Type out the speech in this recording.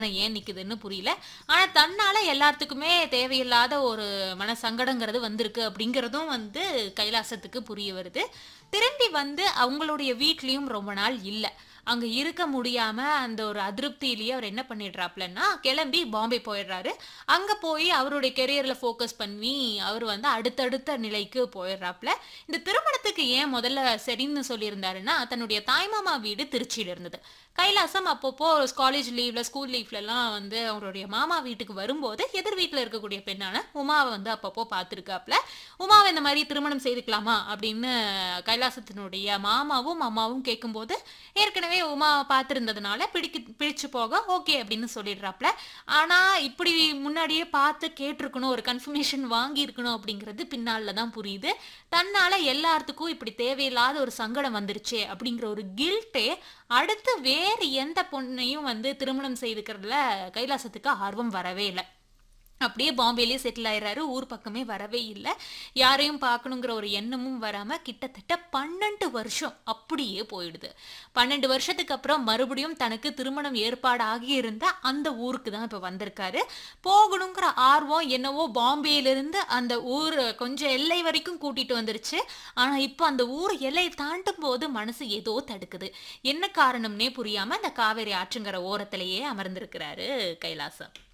ஏன் நிக்குதுன்னு புரியல ஆனா தன்னால எல்லாத்துக்குமே தேவையில்லாத ஒரு மன சங்கடங்கிறது வந்திருக்கு அப்படிங்கறதும் வந்து கைலாசத்துக்கு புரிய வருது திரும்பி வந்து அவங்களுடைய வீட்லயும் ரொம்ப நாள் இல்ல அங்க இருக்க முடியாம அந்த ஒரு அதிருப்தியிலேயே அவர் என்ன பண்ணிடுறாப்லன்னா கிளம்பி பாம்பே போயிடுறாரு அங்க போய் அவருடைய கெரியர்ல ஃபோக்கஸ் பண்ணி அவர் வந்து அடுத்தடுத்த நிலைக்கு போயிடுறாப்ல இந்த திருமணத்துக்கு ஏன் முதல்ல சரின்னு சொல்லியிருந்தாருன்னா தன்னுடைய தாய்மாமா வீடு திருச்சியில இருந்தது கைலாசம் அப்பப்போ காலேஜ் லீவ்ல ஸ்கூல் லீவ்லலாம் வந்து அவருடைய மாமா வீட்டுக்கு வரும்போது எதிர் வீட்டில் இருக்கக்கூடிய பெண்ணான உமாவை வந்து அப்பப்போ பார்த்துருக்காப்ல உமாவை இந்த மாதிரி திருமணம் செய்துக்கலாமா அப்படின்னு கைலாசத்தினுடைய மாமாவும் அம்மாவும் கேட்கும்போது ஏற்கனவே உமாவை பார்த்துருந்ததுனால பிடிக்கு பிடிச்சு போக ஓகே அப்படின்னு சொல்லிடுறாப்ல ஆனா இப்படி முன்னாடியே பார்த்து கேட்டிருக்கணும் ஒரு கன்ஃபர்மேஷன் வாங்கி இருக்கணும் அப்படிங்கிறது பின்னால தான் புரியுது தன்னால எல்லாத்துக்கும் இப்படி தேவையில்லாத ஒரு சங்கடம் வந்துருச்சே அப்படிங்கிற ஒரு கில்ட்டே அடுத்து வேறு எந்த பொண்ணையும் வந்து திருமணம் செய்துக்கிறதுல கைலாசத்துக்கு ஆர்வம் வரவே இல்லை அப்படியே பாம்பேலயே செட்டில் ஆயிடுறாரு ஊர் பக்கமே வரவே இல்லை யாரையும் பார்க்கணுங்கிற ஒரு எண்ணமும் வராம கிட்டத்தட்ட பன்னெண்டு வருஷம் அப்படியே போயிடுது பன்னெண்டு வருஷத்துக்கு அப்புறம் மறுபடியும் தனக்கு திருமணம் ஏற்பாடாகி இருந்த அந்த ஊருக்கு தான் இப்போ வந்திருக்காரு போகணுங்கிற ஆர்வம் என்னவோ பாம்பேயிலிருந்து அந்த ஊர் கொஞ்சம் எல்லை வரைக்கும் கூட்டிட்டு வந்துருச்சு ஆனா இப்போ அந்த ஊர் எல்லை தாண்டும் போது மனசு ஏதோ தடுக்குது என்ன காரணம்னே புரியாம அந்த காவேரி ஆற்றுங்கிற ஓரத்திலேயே அமர்ந்திருக்கிறாரு கைலாசம்